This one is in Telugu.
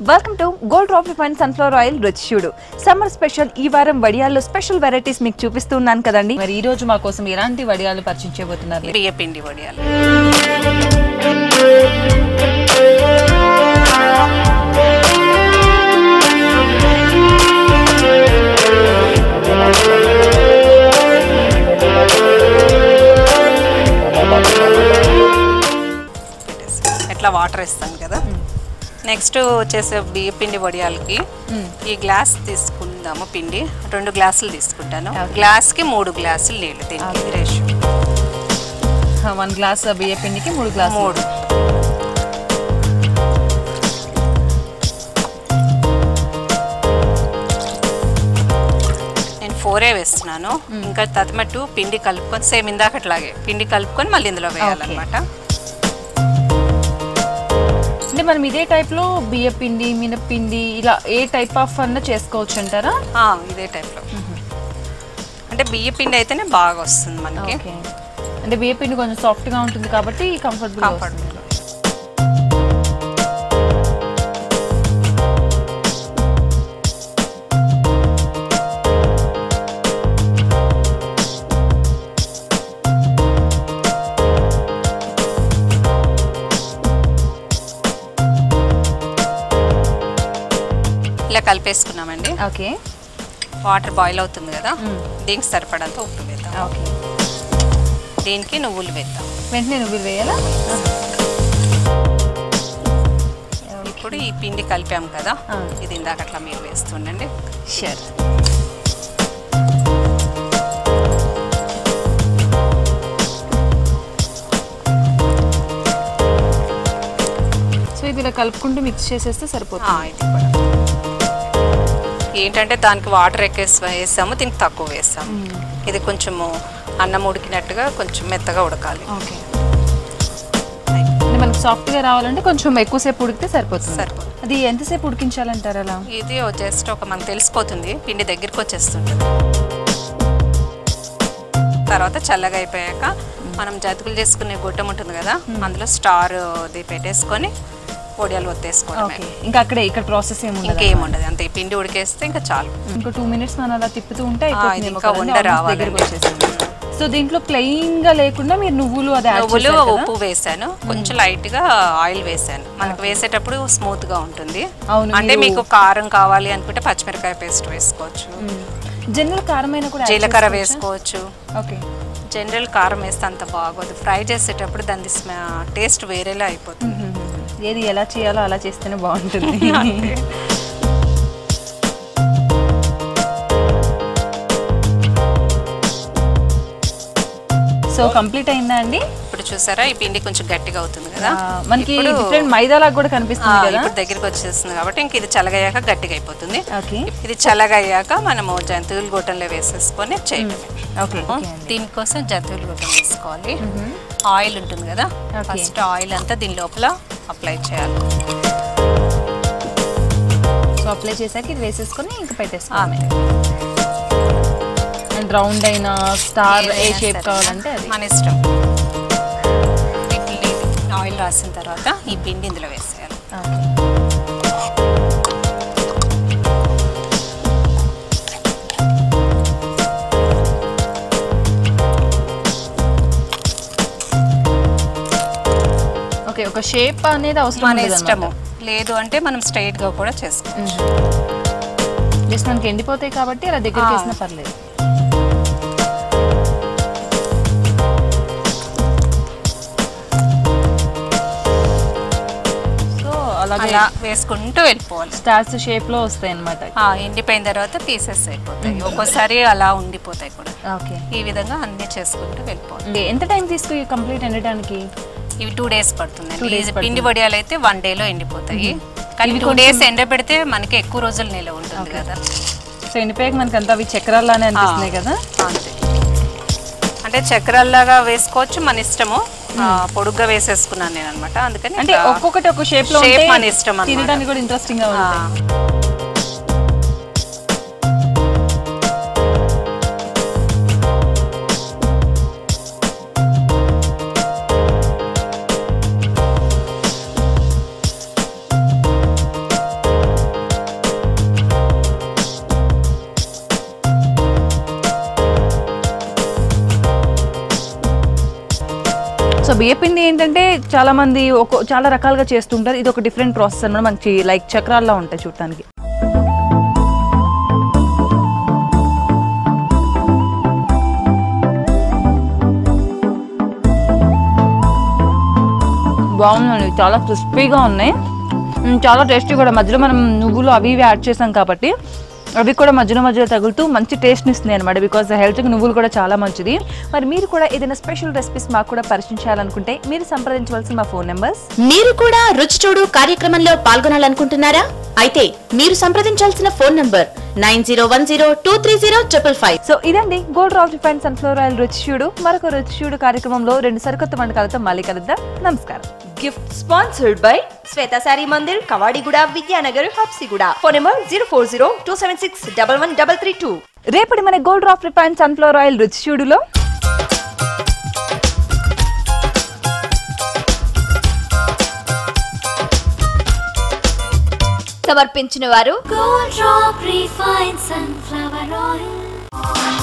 Welcome to gold drop refine sunflower oil రుచిషుడు సమ్మర్ స్పెషల్ ఈ వారం వడియాల్లో స్పెషల్ వెరైటీస్ మీకు చూపిస్తున్నాను కదండి మరి ఈ రోజు మా కోసం ఎలాంటి వడియాలు పరిచయం చేయబోతున్నారు బియ్య పిండి వడియాలు పెట్టేసి ఎట్లా వాటర్ వేస్తాను కదా నెక్స్ట్ వచ్చేసే బియ్య పిండి వడియాలకి ఈ గ్లాస్ తీసుకుందాము పిండి రెండు గ్లాసులు తీసుకుంటాను గ్లాస్కి మూడు గ్లాసులు నీళ్ళు దీనికి రేషియో వన్ గ్లాస్ బియ్య పిండికి మూడు గ్లాస్ మూడు నేను ఫోరే వేస్తున్నాను ఇంకా తతమట్టు పిండి కలుపుకొని సేమ్ ఇందాకట్లాగే పిండి కలుపుకొని మళ్ళీ ఇందులో వేయాలన్నమాట అంటే మనం ఇదే టైప్ లో బియ్య పిండి మినపిండి ఇలా ఏ టైప్ ఆఫ్ అన్న చేసుకోవచ్చు అంటారా ఆ, ఇదే టైప్లో అంటే బియ్య పిండి అయితేనే బాగా వస్తుంది మనకి ఓకే అంటే బియ్య పిండి కొంచెం సాఫ్ట్ గా ఉంటుంది కాబట్టి కంఫర్టబుల్ కంఫర్టబుల్ ఇలా కలిపేసుకున్నామండి ఓకే వాటర్ బాయిల్ అవుతుంది కదా దీనికి సరిపడంత ఉప్పు వేద్దాం ఓకే దీనికి నువ్వులు వేద్దాం వెంటనే నువ్వులు వేయాలా ఇప్పుడు ఈ పిండి కలిపాం కదా ఆ. ఇది ఇందాక అట్లా మీరు వేస్తుండండి షూర్ సో ఇది ఇలా కలుపుకుంటూ మిక్స్ చేసేస్తే ఆ, సరిపోతుంది ఇది కూడా ఏంటంటే దానికి వాటర్ ఎక్కేసి వేసాము దీనికి తక్కువ వేసాము ఇది కొంచెము అన్నం ఉడికినట్టుగా కొంచెం మెత్తగా ఉడకాలి ఓకే అంటే మనకు సాఫ్ట్గా రావాలంటే కొంచెం ఎక్కువసేపు ఉడికితే సరిపోతుంది సరిపోతుంది. అది ఎంతసేపు ఉడికించాలంటారు అలా ఇది జస్ట్ ఒక మనకు తెలిసిపోతుంది పిండి దగ్గరికి వచ్చేస్తుంటుంది తర్వాత చల్లగా అయిపోయాక మనం జతుకులు చేసుకునే గుట్టం ఉంటుంది కదా అందులో స్టార్ ఇది పెట్టేసుకొని పొడియాలు ఒత్తేసుకోవడమే ఓకే ఇంకా అక్కడే ఇక్కడ ప్రాసెస్ ఏమి ఉండదు ఇంకేం ఉండదు అంతే ఈ పిండి ఉడికేస్తే ఇంకా చాలు ఇంకో టూ మినిట్స్ మనం అలా తిప్పుతూ ఉంటే ఇది అయిపోతుంది ఇంకా ఉండ రావాలండి. దగ్గరకు వచ్చేసింది సో దీంట్లో ప్లెయిన్ గా లేకుండా మీరు నువ్వులు అది యాడ్ నువ్వులు చేశారు కదా? ఉప్పు వేసాను కొంచెం లైట్ గా ఆయిల్ వేసాను మనకు వేసేటప్పుడు స్మూత్ గా ఉంటుంది అవును, అంటే మీకు కారం కావాలి అనుకుంటే పచ్చిమిరకాయ పేస్ట్ వేసుకోవచ్చు జనరల్ కారమైన కూడా add జీలకర్ర చేసుకోవచ్చా? వేసుకోవచ్చు ఓకే జనరల్ కారం వేస్తే అంత బాగోదు ఫ్రై చేసేటప్పుడు దాని టేస్ట్ వేరేలా అయిపోతుంది ఏది ఎలా చేయాలో అలా చేస్తేనే బాగుంటుంది సో కంప్లీట్ అయిందా అండి ఇప్పుడు చూసారా ఈ పిండి కొంచెం గట్టిగా అవుతుంది కదా ఆ, మనకి ఇప్పుడు- డిఫరెంట్ మైదాలాగా కూడా ఆ, కనిపిస్తుంది కదా ఇప్పుడు దగ్గరికి వచ్చేస్తుంది కాబట్టి ఇంక ఇది చల్లగయ్యాక గట్టిగా అయిపోతుంది ఓకే ఇది చల్లగయ్యాక మనము జంతువుల గొట్టంలో వేసేసుకొని చేయటమే ఓకే దీనికోసం జంతువుల గొట్టం వేసుకోవాలి ఆయిల్ ఉంటుంది కదా Okay. ఫస్ట్ ఆయిల్ అంతా దీని లోపల అప్లై చేయాలి సో అప్లై చేశాక ఇది వేసేసుకొని ఇంకా పెట్టేసుకోవాలి అంతే. అండ్ రౌండ్ అయిన స్టార్ ఏ ఏదైనా షేప్ సరే. కావాలంటే అది మన ఇష్టం ఇడ్లీ ఆయిల్ రాసిన తర్వాత ఈ పిండి ఇందులో వేసేయాలి ఓకే ఓకే ఒక షేప్ అనేది అవసరం మన ఉండదు ఇష్టము లేదు అంటే మనం స్ట్రైట్ గా కూడా చేసుకోవచ్చు జస్ట్ మనకి ఎండిపోతాయి కాబట్టి అలా దగ్గరికి ఆ. వేసినా పర్లేదు సో అలాగే అలా వేసుకుంటూ వెళ్ళిపోవాలి స్టార్స్ షేప్ లో వస్తాయి అన్నమాట ఆ, ఎండిపోయిన తర్వాత పీసెస్ అయిపోతాయి ఒక్కోసారి అలా ఉండిపోతాయి కూడా ఓకే ఈ విధంగా అన్ని చేసుకుంటూ వెళ్ళిపోవాలి ఎంత టైం తీసుకు కంప్లీట్ ఎండడానికి ఇవి టూ డేస్ పడుతుంది Two days పిండి వడియాలు అయితే వన్ డేలో ఎండిపోతాయి కానీ టూ డేస్ ఎండబెడితే మనకి ఎక్కువ రోజులు నిలవ ఉంటుంది కదా సో ఎండిపోయాక మనకి అంతా అవి చక్రాల్లానే అనిపిస్తున్నాయి కదా అంతే అంటే చక్రాల్లాగా వేసుకోవచ్చు మన ఇష్టము ఆ, పొడుగ్గా వేసేసుకున్నాను నేను అనమాట అందుకని అంటే ఇట్లా ఒక్కొక్కటి ఒక షేప్ లో shape ఉంటే మన ఇష్టం అన్నమాట. తినడానికి కూడా ఇంట్రెస్టింగ్ గా ఆ, ఉంటాయి బియ్యపిండి ఏంటంటే చాలా మంది ఒక చాలా రకాలుగా చేస్తుంటారు ఇది ఒక డిఫరెంట్ ప్రాసెస్ అన్నమాట మనకి లైక్ చక్రాల్లో ఉంటాయి చూడటానికి బాగుందండి చాలా క్రిస్పీగా ఉన్నాయి మ్, చాలా టేస్టీ కూడా మధ్యలో మనం నువ్వులు అవి ఇవి యాడ్ చేసాం కాబట్టి అవి కూడా మధ్యలో మధ్యలో తగులుతూ మంచి టేస్ట్ని ఇస్తుంది అనమాట బికాస్ హెల్త్కి నువ్వులు కూడా చాలా మంచిది మరి మీరు కూడా ఏదైనా స్పెషల్ రెసిపీస్ మాకు కూడా పరిచయం చేయాలనుకుంటే మీరు సంప్రదించవలసిన మా ఫోన్ నెంబర్స్ మీరు కూడా రుచి చూడు కార్యక్రమంలో పాల్గొనాలనుకుంటున్నారా అయితే మీరు సంప్రదించాల్సిన phone number nine zero one zero two three zero triple five so ఇదండి గోల్డ్ రాల్ రిఫైన్ సన్ఫ్లవర్ ఆయిల్ రుచిషుడు మరొక రుచిషుడు కార్యక్రమంలో రెండు సరికొత్త వంటకాలతో మళ్ళీ కలుద్దాం నమస్కారం gift sponsored by Shweta Saree Mandir Kavadiguda Vidyanagar Habsiguda phone number zero four zero two seven six double one double three two రేపటి మన గోల్డ్ రాఫ్ రిఫైన్ సన్ఫ్లవర్ ఆయిల్ రుచిషుడులో సమర్పించిన వారు Gold drop refined sunflower oil.